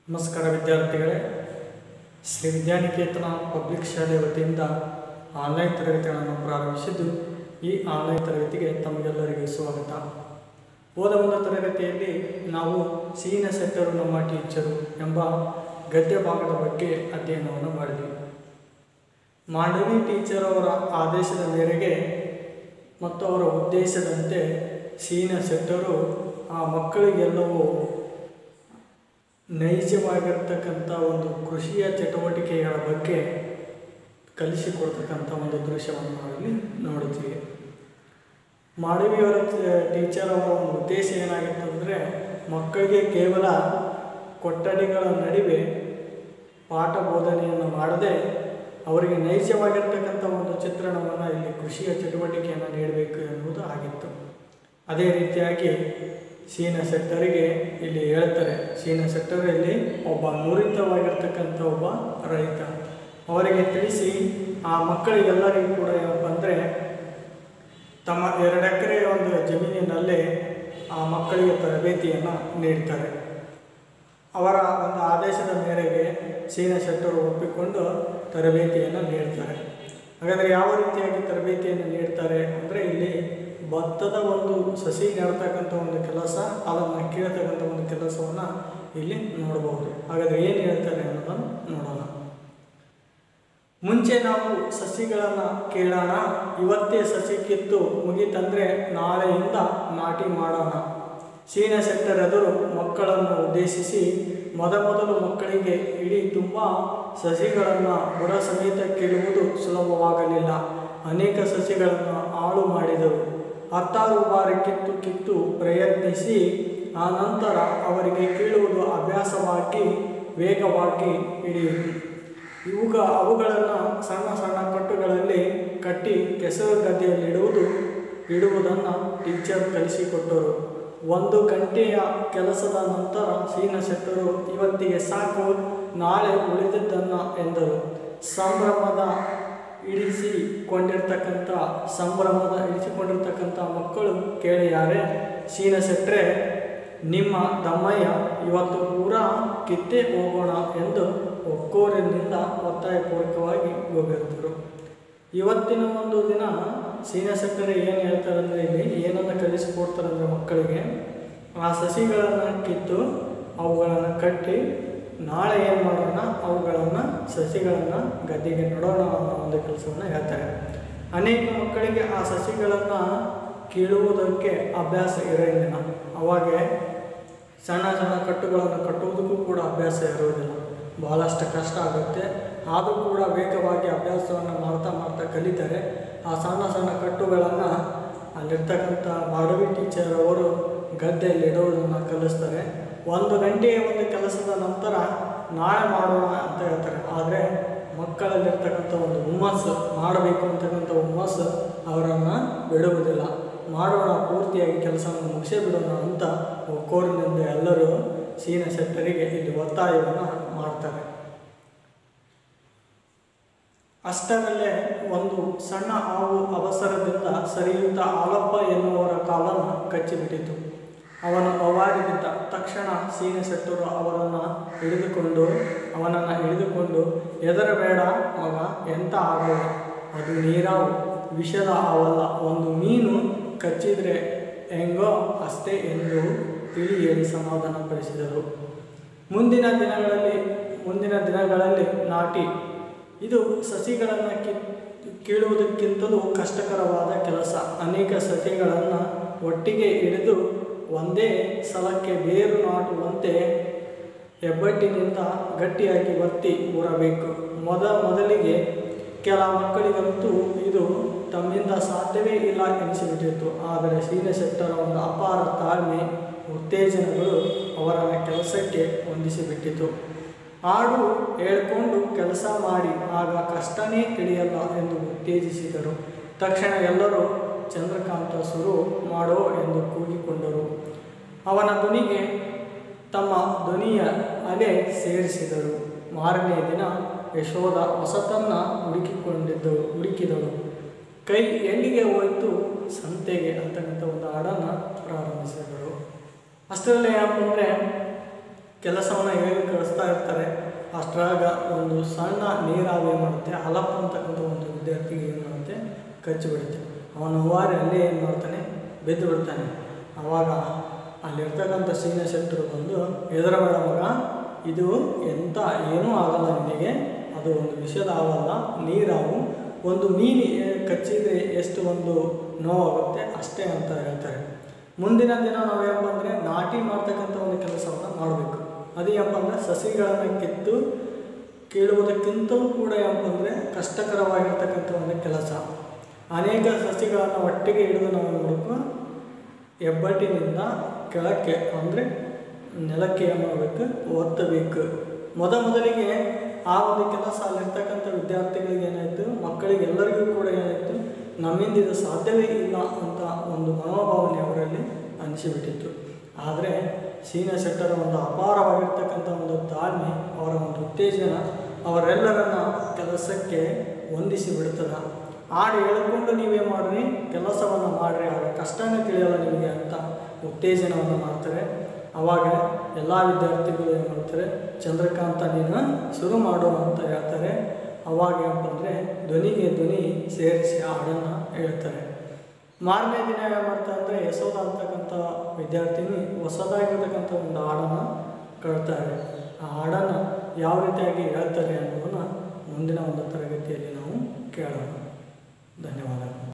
ನಮಸ್ಕಾರ ವಿದ್ಯಾರ್ಥಿಗಳೇ ಶ್ರೀ ವಿದ್ಯಾನಿಕೇತನ ಪಬ್ಲಿಕ್ ಶಾಲೆ ವತಿಯಿಂದ ಆನ್ಲೈನ್ ತರಗತಿಗಳನ್ನು ಪ್ರಾರಂಭಿಸಿದ್ದು ಈ ಆನ್ಲೈನ್ ತರಗತಿಗೆ ತಮಗೆಲ್ಲರಿಗೂ ಸ್ವಾಗತ ಹೋದ ಒಂದು ತರಗತಿಯಲ್ಲಿ ನಾವು ಸೀನ ಸೆಟ್ಟರು ನಮ್ಮ ಟೀಚರು ಎಂಬ ಗದ್ಯ ಭಾಗದ ಬಗ್ಗೆ ಅಧ್ಯಯನವನ್ನು ಮಾಡಿದ್ವಿ ಮಾಂಡವಿ ಟೀಚರ್ ಅವರ ಆದೇಶದ ಮೇರೆಗೆ ಮತ್ತು ಅವರ ಉದ್ದೇಶದಂತೆ ಸೀನ ಸೆಟ್ಟರು ಆ ಮಕ್ಕಳಿಗೆಲ್ಲವೂ ನೈಜವಾಗಿರ್ತಕ್ಕಂಥ ಒಂದು ಕೃಷಿಯ ಚಟುವಟಿಕೆಗಳ ಬಗ್ಗೆ ಕಲಿಸಿಕೊಡ್ತಕ್ಕಂಥ ಒಂದು ದೃಶ್ಯವನ್ನು ನಾವಿಲ್ಲಿ ನೋಡುತ್ತೀವಿ ಮಾಡವಿಯವರ ಟೀಚರ್ ಅವರ ಒಂದು ಉದ್ದೇಶ ಏನಾಗಿತ್ತು ಅಂದರೆ ಮಕ್ಕಳಿಗೆ ಕೇವಲ ಕೊಠಡಿಗಳ ನಡುವೆ ಪಾಠ ಬೋಧನೆಯನ್ನು ಮಾಡದೆ ಅವರಿಗೆ ನೈಜವಾಗಿರ್ತಕ್ಕಂಥ ಒಂದು ಚಿತ್ರಣವನ್ನು ಇಲ್ಲಿ ಕೃಷಿಯ ಚಟುವಟಿಕೆಯನ್ನು ನೀಡಬೇಕು ಎನ್ನುವುದು ಆಗಿತ್ತು ಅದೇ ರೀತಿಯಾಗಿ ಸೀನ ಸೆಟ್ಟರಿಗೆ ಇಲ್ಲಿ ಹೇಳ್ತಾರೆ ಸೀನ ಸೆಟ್ಟರ್ ಇಲ್ಲಿ ಒಬ್ಬ ನುರಿತವಾಗಿರ್ತಕ್ಕಂಥ ಒಬ್ಬ ರೈತ ಅವರಿಗೆ ತಿಳಿಸಿ ಆ ಮಕ್ಕಳಿಗೆಲ್ಲರಿಗೂ ಕೂಡ ಏನಪ್ಪ ಅಂದರೆ ತಮ್ಮ ಎರಡು ಎಕರೆ ಒಂದು ಜಮೀನಿನಲ್ಲೇ ಆ ಮಕ್ಕಳಿಗೆ ತರಬೇತಿಯನ್ನು ನೀಡ್ತಾರೆ ಅವರ ಒಂದು ಆದೇಶದ ಮೇರೆಗೆ ಸೀನ ಶೆಟ್ಟರು ಒಪ್ಪಿಕೊಂಡು ತರಬೇತಿಯನ್ನು ನೀಡ್ತಾರೆ ಹಾಗಾದರೆ ಯಾವ ರೀತಿಯಾಗಿ ತರಬೇತಿಯನ್ನು ನೀಡ್ತಾರೆ ಅಂದರೆ ಇಲ್ಲಿ ಭತ್ತದ ಒಂದು ಸಸಿ ನೆಡ್ತಕ್ಕಂಥ ಒಂದು ಕೆಲಸ ಅದನ್ನು ಕೀಳ್ತಕ್ಕಂಥ ಒಂದು ಕೆಲಸವನ್ನು ಇಲ್ಲಿ ನೋಡಬಹುದು ಹಾಗಾದರೆ ಏನು ಹೇಳ್ತಾರೆ ಅನ್ನೋದನ್ನು ನೋಡೋಣ ಮುಂಚೆ ನಾವು ಸಸಿಗಳನ್ನು ಕೇಳೋಣ ಇವತ್ತೇ ಸಸಿ ಕಿತ್ತು ಮುಗಿತಂದರೆ ನಾಳೆಯಿಂದ ನಾಟಿ ಮಾಡೋಣ ಸೀನ ಸೆಟ್ಟರ್ ಎದುರು ಮಕ್ಕಳನ್ನು ಉದ್ದೇಶಿಸಿ ಮೊದಮೊದಲು ಮಕ್ಕಳಿಗೆ ಇಡೀ ತುಂಬ ಸಸಿಗಳನ್ನು ಬುಡ ಸಮೇತ ಕೀಳುವುದು ಸುಲಭವಾಗಲಿಲ್ಲ ಅನೇಕ ಸಸಿಗಳನ್ನು ಹಾಳು ಮಾಡಿದರು ಹತ್ತಾರು ಬಾರಿ ಕಿತ್ತು ಕಿತ್ತು ಪ್ರಯತ್ನಿಸಿ ಆ ನಂತರ ಅವರಿಗೆ ಕೀಳುವುದು ಅಭ್ಯಾಸವಾಗಿ ವೇಗವಾಗಿ ಹಿಡಿಯಿತು ಇವುಗ ಅವುಗಳನ್ನು ಸಣ್ಣ ಸಣ್ಣ ಕಟ್ಟುಗಳಲ್ಲಿ ಕಟ್ಟಿ ಕೆಸರು ಗದ್ದೆಯಲ್ಲಿಡುವುದು ಇಡುವುದನ್ನು ಟೀಚರ್ ಕಲಿಸಿಕೊಟ್ಟರು ಒಂದು ಗಂಟೆಯ ಕೆಲಸದ ನಂತರ ಸೀನ ಶೆಟ್ಟರು ಇವತ್ತಿಗೆ ಸಾಕು ನಾಳೆ ಉಳಿದಿದ್ದನ್ನು ಎಂದರು ಸಂಭ್ರಮದ ಇಳಿಸಿಕೊಂಡಿರ್ತಕ್ಕಂಥ ಸಂಭ್ರಮದ ಇಳಿಸಿಕೊಂಡಿರ್ತಕ್ಕಂಥ ಮಕ್ಕಳು ಕೇಳಿಯಾರೆ ಸೀನ ಶೆಟ್ರೆ ನಿಮ್ಮ ದಮ್ಮಯ್ಯ ಇವತ್ತು ಪೂರಾ ಕಿತ್ತೇ ಹೋಗೋಣ ಎಂದು ಒಕ್ಕೋರಿನಿಂದ ಒತ್ತಾಯಪೂರ್ವಕವಾಗಿ ಗೋಗಿರ್ತರು ಇವತ್ತಿನ ಒಂದು ದಿನ ಸೀನ ಸಕ್ಕರೆ ಏನು ಹೇಳ್ತಾರೆ ಅಂದರೆ ಇಲ್ಲಿ ಏನನ್ನು ಕಲಿಸಿಕೊಡ್ತಾರೆ ಅಂದರೆ ಮಕ್ಕಳಿಗೆ ಆ ಸಸಿಗಳನ್ನು ಕಿತ್ತು ಅವುಗಳನ್ನು ಕಟ್ಟಿ ನಾಳೆ ಏನು ಮಾಡೋಣ ಅವುಗಳನ್ನು ಸಸಿಗಳನ್ನು ಗದ್ದೆಗೆ ನೆಡೋಣ ಅನ್ನೋ ಒಂದು ಕೆಲಸವನ್ನು ಹೇಳ್ತಾರೆ ಅನೇಕ ಮಕ್ಕಳಿಗೆ ಆ ಸಸಿಗಳನ್ನು ಕೀಳುವುದಕ್ಕೆ ಅಭ್ಯಾಸ ಇರೋದಿಲ್ಲ ಅವಾಗ ಸಣ್ಣ ಸಣ್ಣ ಕಟ್ಟುಗಳನ್ನು ಕಟ್ಟುವುದಕ್ಕೂ ಕೂಡ ಅಭ್ಯಾಸ ಇರೋದಿಲ್ಲ ಬಹಳಷ್ಟು ಕಷ್ಟ ಆಗುತ್ತೆ ಆದರೂ ಕೂಡ ವೇಗವಾಗಿ ಅಭ್ಯಾಸವನ್ನು ಮಾಡ್ತಾ ಮಾಡ್ತಾ ಕಲಿತಾರೆ ಆ ಸಣ್ಣ ಸಣ್ಣ ಕಟ್ಟುಗಳನ್ನು ಅಲ್ಲಿರ್ತಕ್ಕಂಥ ಮಾಡವಿ ಟೀಚರ್ ಅವರು ಗದ್ದೆಯಲ್ಲಿ ಇಡೋದನ್ನು ಕಲಿಸ್ತಾರೆ ಒಂದು ಗಂಟೆಯ ಒಂದು ಕೆಲಸದ ನಂತರ ನಾಳೆ ಮಾಡೋಣ ಅಂತ ಹೇಳ್ತಾರೆ ಆದರೆ ಮಕ್ಕಳಲ್ಲಿರ್ತಕ್ಕಂಥ ಒಂದು ಹುಮ್ಮಸ್ಸು ಮಾಡಬೇಕು ಅಂತಕ್ಕಂಥ ಹುಮ್ಮಸ್ಸು ಅವರನ್ನು ಬಿಡುವುದಿಲ್ಲ ಮಾಡೋಣ ಪೂರ್ತಿಯಾಗಿ ಕೆಲಸವನ್ನು ಮುಗಿಸೇ ಬಿಡೋಣ ಅಂತ ಒಕ್ಕೋರಿನಿಂದ ಎಲ್ಲರೂ ಸೀನ ಶೆಟ್ಟರಿಗೆ ಇಲ್ಲಿ ಒತ್ತಾಯವನ್ನು ಮಾಡ್ತಾರೆ ಅಷ್ಟರಲ್ಲೇ ಒಂದು ಸಣ್ಣ ಹಾವು ಅವಸರದಿಂದ ಸರಿಯುತ್ತಾ ಆಲಪ್ಪ ಎನ್ನುವರ ಕಾಲನ್ನು ಕಚ್ಚಿಬಿಟ್ಟಿತು ಅವನು ಅವಾರಿ ಬಿದ್ದ ತಕ್ಷಣ ಸೀನ ಶೆಟ್ಟರು ಅವರನ್ನು ಹಿಡಿದುಕೊಂಡು ಅವನನ್ನು ಹಿಡಿದುಕೊಂಡು ಹೆದರಬೇಡ ಮಗ ಎಂತ ಆಗೋಲ್ಲ ಅದು ನೀರಾವು ವಿಷದ ಹಾವಲ್ಲ ಒಂದು ಮೀನು ಕಚ್ಚಿದ್ರೆ ಹೆಂಗೋ ಅಷ್ಟೇ ಎಂದು ತಿಳಿ ಹೇಳಿ ಸಮಾಧಾನಪಡಿಸಿದರು ಮುಂದಿನ ದಿನಗಳಲ್ಲಿ ಮುಂದಿನ ದಿನಗಳಲ್ಲಿ ನಾಟಿ ಇದು ಸಸಿಗಳನ್ನು ಕಿ ಕೀಳುವುದಕ್ಕಿಂತಲೂ ಕಷ್ಟಕರವಾದ ಕೆಲಸ ಅನೇಕ ಸಸಿಗಳನ್ನು ಒಟ್ಟಿಗೆ ಹಿಡಿದು ಒಂದೇ ಸಲಕ್ಕೆ ಬೇರು ನಾಟುವಂತೆ ಹೆಬ್ಬಟ್ಟಿನಿಂದ ಗಟ್ಟಿಯಾಗಿ ಒತ್ತಿ ಊರಬೇಕು ಮೊದ ಮೊದಲಿಗೆ ಕೆಲ ಮಕ್ಕಳಿಗಂತೂ ಇದು ತಮ್ಮಿಂದ ಸಾಧ್ಯವೇ ಇಲ್ಲ ಎನಿಸಿಬಿಟ್ಟಿತ್ತು ಆದರೆ ಸೀನಶೆಟ್ಟರ ಒಂದು ಅಪಾರ ತಾಳ್ಮೆ ಉತ್ತೇಜನಗಳು ಅವರ ಕೆಲಸಕ್ಕೆ ಹೊಂದಿಸಿಬಿಟ್ಟಿತು ಹಾಡು ಹೇಳ್ಕೊಂಡು ಕೆಲಸ ಮಾಡಿ ಆಗ ಕಷ್ಟನೇ ತಿಳಿಯಲ್ಲ ಎಂದು ಉತ್ತೇಜಿಸಿದರು ತಕ್ಷಣ ಎಲ್ಲರೂ ಚಂದ್ರಕಾಂತ ಶುರು ಮಾಡೋ ಎಂದು ಕೂಗಿಕೊಂಡರು ಅವನ ಧ್ವನಿಗೆ ತಮ್ಮ ಧ್ವನಿಯ ಅಲೆ ಸೇರಿಸಿದರು ಮಾರನೇ ದಿನ ಯಶೋಧ ಹೊಸತನ್ನು ಹುಡುಕಿಕೊಂಡಿದ್ದಳು ಹುಡುಕಿದಳು ಕೈ ಎಲ್ಲಿಗೆ ಹೋಯಿತು ಸಂತೆಗೆ ಅಂತಕ್ಕಂಥ ಒಂದು ಹಾಡನ್ನು ಪ್ರಾರಂಭಿಸಿದರು ಅಷ್ಟರಲ್ಲಿ ಏನಪ್ಪ ಅಂದರೆ ಕೆಲಸವನ್ನು ಹೇಳಿ ಕಳಿಸ್ತಾ ಅಷ್ಟರಾಗ ಒಂದು ಸಣ್ಣ ನೀರಾವಿ ಏನು ಮಾಡುತ್ತೆ ಹಲಪ್ ಅಂತಕ್ಕಂಥ ಒಂದು ವಿದ್ಯಾರ್ಥಿಗೆ ಏನು ಮಾಡುತ್ತೆ ಕಚ್ಚಿ ಬಿಡುತ್ತೆ ಅವನ ಹೂವಾರಿ ಅಲ್ಲೇ ಏನು ಮಾಡ್ತಾನೆ ಬಿದ್ದು ಬಿಡ್ತಾನೆ ಆವಾಗ ಅಲ್ಲಿರ್ತಕ್ಕಂಥ ಸೀನಿಯರ್ ಶೆಟ್ಟರು ಬಂದು ಎದುರಬೇಡ ಮಗ ಇದು ಎಂಥ ಏನೂ ಆಗಲ್ಲ ನಿನಗೆ ಅದು ಒಂದು ವಿಷದ ಹಾವಲ್ಲ ನೀರಾವು ಒಂದು ಮೀನು ಏ- ಕಚ್ಚಿದರೆ ಎಷ್ಟು ಒಂದು ನೋವಾಗುತ್ತೆ ಅಷ್ಟೇ ಅಂತ ಹೇಳ್ತಾರೆ ಮುಂದಿನ ದಿನ ನಾವೇನಪ್ಪ ಅಂದರೆ ನಾಟಿ ಮಾಡ್ತಕ್ಕಂಥ ಒಂದು ಕೆಲಸವನ್ನು ಮಾಡಬೇಕು ಅದು ಏನಪ್ಪ ಅಂದರೆ ಸಸಿಗಳನ್ನು ಕಿತ್ತು ಕೀಳುವುದಕ್ಕಿಂತಲೂ ಕೂಡ ಏನಪ್ಪ ಅಂದರೆ ಕಷ್ಟಕರವಾಗಿರ್ತಕ್ಕಂಥ ಒಂದು ಕೆಲಸ ಅನೇಕ ಸಸಿಗಳನ್ನು ಒಟ್ಟಿಗೆ ಹಿಡಿದು ನಾವು ಮಾಡಬೇಕು ಹೆಬ್ಬಟ್ಟಿನಿಂದ ಕೆಳಕ್ಕೆ ಅಂದರೆ ನೆಲಕ್ಕೆ ಏನು ಮಾಡಬೇಕು ಒತ್ತಬೇಕು ಮೊದ ಮೊದಲಿಗೆ ಆ ಒಂದು ಕೆಲಸ ಅಲ್ಲಿರ್ತಕ್ಕಂಥ ವಿದ್ಯಾರ್ಥಿಗಳಿಗೆ ಏನಾಯಿತು ಮಕ್ಕಳಿಗೆ ಎಲ್ಲರಿಗೂ ಕೂಡ ಏನಾಯಿತು ನಮ್ಮಿಂದ ಇದು ಸಾಧ್ಯವೇ ಇಲ್ಲ ಅಂತ ಒಂದು ಮನೋಭಾವನೆ ಅವರಲ್ಲಿ ಅನಿಸಿಬಿಟ್ಟಿತ್ತು ಆದರೆ ಸೀನಿಯರ್ ಶೆಟ್ಟರ ಒಂದು ಅಪಾರವಾಗಿರ್ತಕ್ಕಂಥ ಒಂದು ತಾಳ್ಮೆ ಅವರ ಒಂದು ಉತ್ತೇಜನ ಅವರೆಲ್ಲರನ್ನ ಕೆಲಸಕ್ಕೆ ಹೊಂದಿಸಿ ಬಿಡ್ತದೆ ಹಾಡು ಹೇಳ್ಕೊಂಡು ನೀವೇ ಮಾಡ್ರಿ ಕೆಲಸವನ್ನು ಮಾಡ್ರಿ ಆಗ ಕಷ್ಟನೇ ತಿಳಿಯಲ್ಲ ನಿಮಗೆ ಅಂತ ಉತ್ತೇಜನವನ್ನು ಮಾಡ್ತಾರೆ ಅವಾಗ ಎಲ್ಲ ವಿದ್ಯಾರ್ಥಿಗಳು ಏನು ಮಾಡ್ತಾರೆ ಚಂದ್ರಕಾಂತ ನೀನು ಶುರು ಮಾಡು ಅಂತ ಹೇಳ್ತಾರೆ ಅವಾಗ ಏನಪ್ಪ ಅಂದರೆ ಧ್ವನಿಗೆ ಧ್ವನಿ ಸೇರಿಸಿ ಹಾಡನ್ನು ಹೇಳ್ತಾರೆ ಮಾರನೇ ದಿನ ಏನು ಮಾಡ್ತಾರೆ ಅಂದರೆ ಯಶೋಧ ಅಂತಕ್ಕಂಥ ವಿದ್ಯಾರ್ಥಿನಿ ಹೊಸದಾಗಿರ್ತಕ್ಕಂಥ ಒಂದು ಹಾಡನ್ನು ಕಳ್ತಾರೆ ಆ ಹಾಡನ್ನು ಯಾವ ರೀತಿಯಾಗಿ ಹೇಳ್ತಾರೆ ಅನ್ನೋದನ್ನು ಮುಂದಿನ ಒಂದು ತರಗತಿಯಲ್ಲಿ ನಾವು ಕೇಳೋಣ ಧನ್ಯವಾದಗಳು